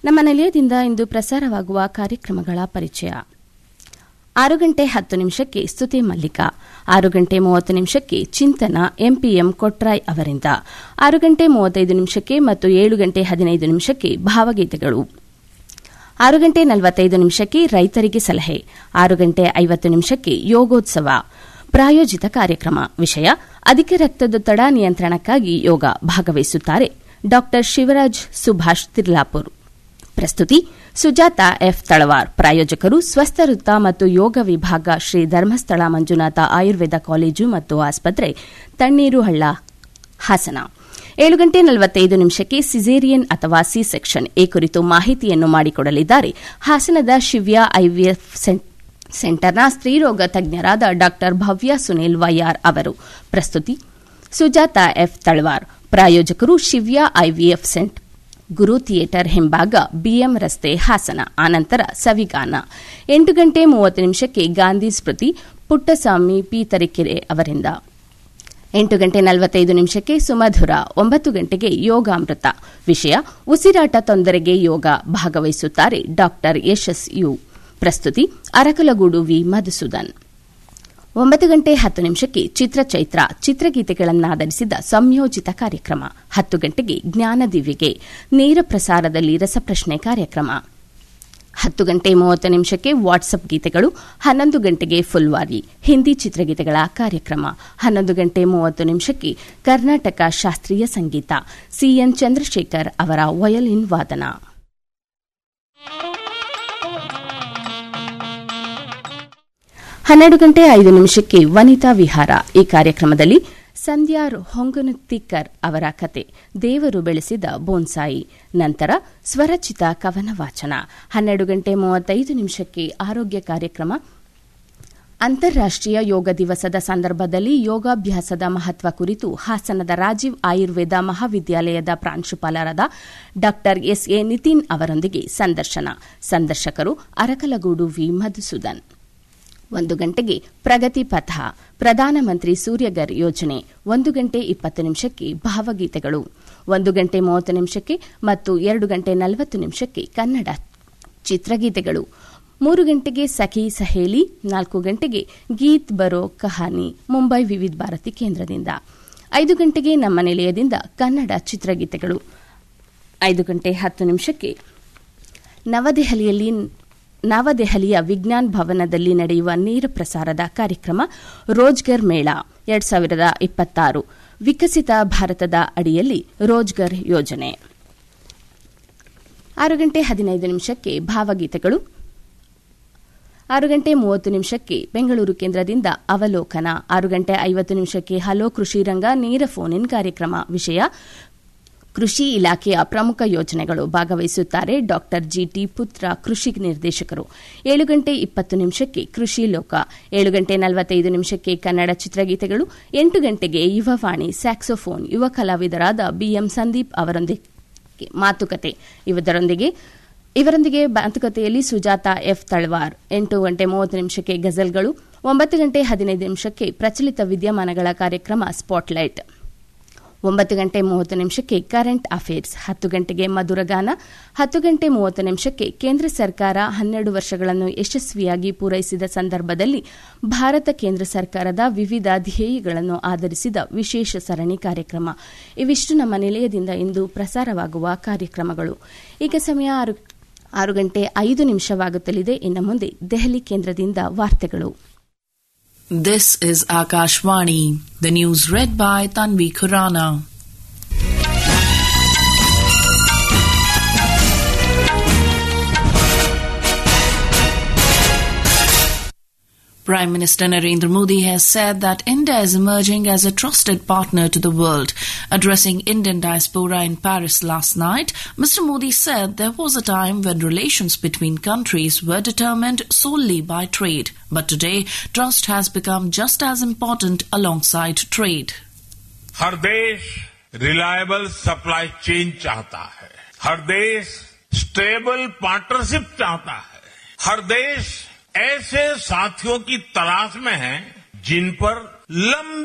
ನಮ್ಮ ನಿಲಯದಿಂದ ಇಂದು ಪ್ರಸಾರವಾಗುವ ಕಾರ್ಯಕ್ರಮಗಳ ಪರಿಚಯ ಆರು ಗಂಟೆ ಹತ್ತು ನಿಮಿಷಕ್ಕೆ ಸ್ತುತಿ ಮಲ್ಲಿಕ ಆರು ಗಂಟೆ ಮೂವತ್ತು ನಿಮಿಷಕ್ಕೆ ಚಿಂತನ ಎಂಪಿಎಂ ಕೊಟ್ರಾಯ್ ಅವರಿಂದ ಆರು ಗಂಟೆ ಮೂವತ್ತೈದು ನಿಮಿಷಕ್ಕೆ ಮತ್ತು ಏಳು ಗಂಟೆ ಹದಿನೈದು ನಿಮಿಷಕ್ಕೆ ಭಾವಗೀತೆಗಳು ಆರು ಗಂಟೆ ನಲವತ್ತೈದು ನಿಮಿಷಕ್ಕೆ ರೈತರಿಗೆ ಸಲಹೆ ಆರು ಗಂಟೆ ಐವತ್ತು ನಿಮಿಷಕ್ಕೆ ಯೋಗೋತ್ಸವ ಪ್ರಾಯೋಜಿತ ಕಾರ್ಯಕ್ರಮ ವಿಷಯ ಅಧಿಕ ರಕ್ತದೊತ್ತಡ ನಿಯಂತ್ರಣಕ್ಕಾಗಿ ಯೋಗ ಭಾಗವಹಿಸುತ್ತಾರೆ ಡಾ ಶಿವರಾಜ್ ಸುಭಾಷ್ ತಿರ್ಲಾಪುರ್ ಪ್ರಸ್ತುತಿ ಸುಜಾತ ಎಫ್ ತಳವಾರ್ ಪ್ರಾಯೋಜಕರು ಸ್ವಸ್ಥ ವೃತ್ತ ಮತ್ತು ಯೋಗ ವಿಭಾಗ ಶ್ರೀ ಧರ್ಮಸ್ಥಳ ಮಂಜುನಾಥ ಆಯುರ್ವೇದ ಕಾಲೇಜು ಮತ್ತು ಆಸ್ಪತ್ರೆ ತಣ್ಣೀರುಹಳ್ಳ ಹಾಸನ ಏಳು ಗಂಟೆ ನಲವತ್ತೈದು ನಿಮಿಷಕ್ಕೆ ಸಿಸೇರಿಯನ್ ಅಥವಾ ಸಿ ಸೆಕ್ಷನ್ ಈ ಕುರಿತು ಮಾಹಿತಿಯನ್ನು ಮಾಡಿಕೊಡಲಿದ್ದಾರೆ ಹಾಸನದ ಶಿವ್ಯ ಐವಿಎಫ್ ಸೆಂಟರ್ನ ಸ್ತ್ರೀರೋಗ ತಜ್ಞರಾದ ಡಾ ಭವ್ಯ ಸುನಿಲ್ ವೈಆರ್ ಅವರು ಪ್ರಸ್ತುತಿ ಸುಜಾತ ಎಫ್ ತಳವಾರ್ ಪ್ರಾಯೋಜಕರು Shivya IVF centre Guru theatre ಹಿಂಭಾಗ ಬಿಎಂ ರಸ್ತೆ ಹಾಸನ ಆನಂತರ ಸವಿಗಾನ ಎಂಟು ಗಂಟೆ ಮೂವತ್ತು ನಿಮಿಷಕ್ಕೆ ಗಾಂಧಿ ಸ್ಮೃತಿ ಪುಟ್ಟಸ್ವಾಮಿ ಪಿ ತರೀಕೆರೆ ಅವರಿಂದ ಎಂಟು ಗಂಟೆ ನಲವತ್ತೈದು ನಿಮಿಷಕ್ಕೆ ಸುಮಧುರ ಒಂಬತ್ತು ಗಂಟೆಗೆ ಯೋಗಾಮೃತ ವಿಷಯ ಉಸಿರಾಟ ತೊಂದರೆಗೆ ಯೋಗ ಭಾಗವಹಿಸುತ್ತಾರೆ ಡಾ ಯಶಸ್ ಯು ಪ್ರಸ್ತುತಿ ಅರಕಲಗೂಡು ವಿ ಮಧುಸೂದನ್ ಒಂಬತ್ತು ಗಂಟೆ ಹತ್ತು ನಿಮಿಷಕ್ಕೆ ಚಿತ್ರಚೈತ್ರ ಚಿತ್ರಗೀತೆಗಳನ್ನಾಧರಿಸಿದ ಸಂಯೋಜಿತ ಕಾರ್ಯಕ್ರಮ ಹತ್ತು ಗಂಟೆಗೆ ಜ್ಞಾನದಿವ್ಯಗೆ ನೇರ ಪ್ರಸಾರದಲ್ಲಿ ರಸಪ್ರಶ್ನೆ ಕಾರ್ಯಕ್ರಮ ಹತ್ತು ಗಂಟೆ ಮೂವತ್ತು ನಿಮಿಷಕ್ಕೆ ವಾಟ್ಸಪ್ ಗೀತೆಗಳು ಹನ್ನೊಂದು ಗಂಟೆಗೆ ಫುಲ್ವಾರಿ ಹಿಂದಿ ಚಿತ್ರಗೀತೆಗಳ ಕಾರ್ಯಕ್ರಮ ಹನ್ನೊಂದು ಗಂಟೆ ಮೂವತ್ತು ನಿಮಿಷಕ್ಕೆ ಕರ್ನಾಟಕ ಶಾಸ್ತ್ರೀಯ ಸಂಗೀತ ಸಿಎನ್ ಚಂದ್ರಶೇಖರ್ ಅವರ ವಯಲಿನ್ ವಾದನ ಹನ್ನೆರಡು ಗಂಟೆ ಐದು ನಿಮಿಷಕ್ಕೆ ವನಿತಾ ವಿಹಾರ ಈ ಕಾರ್ಯಕ್ರಮದಲ್ಲಿ ಸಂಧ್ಯಾ ಹೊಂಗನತಿಕ್ಕರ್ ಅವರ ಕತೆ ದೇವರು ಬೆಳೆಸಿದ ಬೋನ್ಸಾಯಿ ನಂತರ ಸ್ವರಚಿತ ಕವನ ವಾಚನ ಹನ್ನೆರಡು ಗಂಟೆ ಮೂವತ್ತೈದು ನಿಮಿಷಕ್ಕೆ ಆರೋಗ್ಯ ಕಾರ್ಯಕ್ರಮ ಅಂತಾರಾಷ್ಟೀಯ ಯೋಗ ದಿವಸದ ಸಂದರ್ಭದಲ್ಲಿ ಯೋಗಾಭ್ಯಾಸದ ಮಹತ್ವ ಕುರಿತು ಹಾಸನದ ರಾಜೀವ್ ಆಯುರ್ವೇದ ಮಹಾವಿದ್ಯಾಲಯದ ಪ್ರಾಂಶುಪಾಲರಾದ ಡಾ ಎಸ್ ಎ ನಿತಿನ್ ಅವರೊಂದಿಗೆ ಸಂದರ್ಶನ ಸಂದರ್ಶಕರು ಅರಕಲಗೂಡು ವಿ ಮಧುಸೂದನ್ ಒಂದು ಗಂಟೆಗೆ ಪ್ರಗತಿ ಪಥ ಪ್ರಧಾನಮಂತ್ರಿ ಸೂರ್ಯಗರ್ ಯೋಜನೆ ಒಂದು ಗಂಟೆ ಇಪ್ಪತ್ತು ನಿಮಿಷಕ್ಕೆ ಭಾವಗೀತೆಗಳು ಒಂದು ಗಂಟೆ ಮೂವತ್ತು ನಿಮಿಷಕ್ಕೆ ಮತ್ತು ಎರಡು ಗಂಟೆ ನಲವತ್ತು ನಿಮಿಷಕ್ಕೆ ಕನ್ನಡ ಚಿತ್ರಗೀತೆಗಳು ಮೂರು ಗಂಟೆಗೆ ಸಖಿ ಸಹೇಲಿ ನಾಲ್ಕು ಗಂಟೆಗೆ ಗೀತ್ ಬರೋ ಕಹಾನಿ ಮುಂಬೈ ವಿವಿಧ ಭಾರತಿ ಕೇಂದ್ರದಿಂದ ಐದು ಗಂಟೆಗೆ ನಮ್ಮ ನಿಲಯದಿಂದ ಕನ್ನಡ ಚಿತ್ರಗೀತೆಗಳು ಐದು ಗಂಟೆ ಹತ್ತು ನಿಮಿಷಕ್ಕೆ ನವದೆಹಲಿಯಲ್ಲಿ ನವದೆಹಲಿಯ ವಿಜ್ಞಾನ್ ಭವನದಲ್ಲಿ ನಡೆಯುವ ನೇರ ಪ್ರಸಾರದ ಕಾರ್ಯಕ್ರಮ ರೋಜ್ಗರ್ ಮೇಳ ಎರಡ್ ಸಾವಿರದ ಇಪ್ಪತ್ತಾರು ವಿಕಸಿತ ಭಾರತದ ಅಡಿಯಲ್ಲಿ ರೋಜ್ಗರ್ ಯೋಜನೆ ಆರು ಗಂಟೆ ಹದಿನೈದು ನಿಮಿಷಕ್ಕೆ ಭಾವಗೀತೆಗಳು ಆರು ಗಂಟೆ ಮೂವತ್ತು ನಿಮಿಷಕ್ಕೆ ಬೆಂಗಳೂರು ಕೇಂದ್ರದಿಂದ ಅವಲೋಕನ ಆರು ಗಂಟೆ ಐವತ್ತು ನಿಮಿಷಕ್ಕೆ ಹಲೋ ಕೃಷಿ ರಂಗ ನೇರ ಫೋನ್ ಇನ್ ಕಾರ್ಯಕ್ರಮ ವಿಷಯ ಕೃಷಿ ಇಲಾಖೆಯ ಪ್ರಮುಖ ಯೋಜನೆಗಳು ಭಾಗವಹಿಸುತ್ತಾರೆ ಡಾ ಜಿಟಿ ಪುತ್ರ ಕೃಷಿ ನಿರ್ದೇಶಕರು ಏಳು ಗಂಟೆ ಇಪ್ಪತ್ತು ನಿಮಿಷಕ್ಕೆ ಕೃಷಿ ಲೋಕ ಏಳು ಗಂಟೆ ನಲವತ್ತೈದು ನಿಮಿಷಕ್ಕೆ ಕನ್ನಡ ಚಿತ್ರಗೀತೆಗಳು ಎಂಟು ಗಂಟೆಗೆ ಯುವವಾಣಿ ಸ್ಯಾಕ್ಸೋಫೋನ್ ಯುವ ಕಲಾವಿದರಾದ ಬಿಎಂ ಸಂದೀಪ್ ಅವರೊಂದಿಗೆ ಮಾತುಕತೆ ಇವರೊಂದಿಗೆ ಇವರೊಂದಿಗೆ ಮಾತುಕತೆಯಲ್ಲಿ ಸುಜಾತ ಎಫ್ ತಳವಾರ್ ಎಂಟು ಗಂಟೆ ಮೂವತ್ತು ನಿಮಿಷಕ್ಕೆ ಗಜಲ್ಗಳು ಒಂಬತ್ತು ಗಂಟೆ ಹದಿನೈದು ನಿಮಿಷಕ್ಕೆ ಪ್ರಚಲಿತ ವಿದ್ಯಮಾನಗಳ ಕಾರ್ಯಕ್ರಮ ಸ್ಪಾಟ್ಲೈಟ್ ಒಂಬತ್ತು ಗಂಟೆ ಮೂವತ್ತು ನಿಮಿಷಕ್ಕೆ ಕರೆಂಟ್ ಅಫೇರ್ಸ್ ಹತ್ತು ಗಂಟೆಗೆ ಮಧುರಗಾನ ಹತ್ತು ಗಂಟೆ ಮೂವತ್ತು ನಿಮಿಷಕ್ಕೆ ಕೇಂದ್ರ ಸರ್ಕಾರ ಹನ್ನೆರಡು ವರ್ಷಗಳನ್ನು ಯಶಸ್ವಿಯಾಗಿ ಪೂರೈಸಿದ ಸಂದರ್ಭದಲ್ಲಿ ಭಾರತ ಕೇಂದ್ರ ಸರ್ಕಾರದ ವಿವಿಧ ಧ್ಯೇಯಗಳನ್ನು ಆಧರಿಸಿದ ವಿಶೇಷ ಸರಣಿ ಕಾರ್ಯಕ್ರಮ ಇವಿಷ್ಟು ನಮ್ಮ ನಿಲಯದಿಂದ ಇಂದು ಪ್ರಸಾರವಾಗುವ ಕಾರ್ಯಕ್ರಮಗಳು ಈಗ ಸಮಯ ಆರು ಆರು ಗಂಟೆ ಐದು ನಿಮಿಷವಾಗುತ್ತಲಿದೆ ಇನ್ನು ಮುಂದೆ ದೆಹಲಿ ಕೇಂದ್ರದಿಂದ ವಾರ್ತೆಗಳು This is Akashvani. The news read by Tanvi Khurana. Prime Minister Narendra Modi has said that India is emerging as a trusted partner to the world. Addressing Indian diaspora in Paris last night, Mr. Modi said there was a time when relations between countries were determined solely by trade. But today, trust has become just as important alongside trade. हर देश reliable supply chain चाहता है हर देश stable partnership चाहता है हर देश ऐसे साथियों की तलाश में है जिन पर लंबी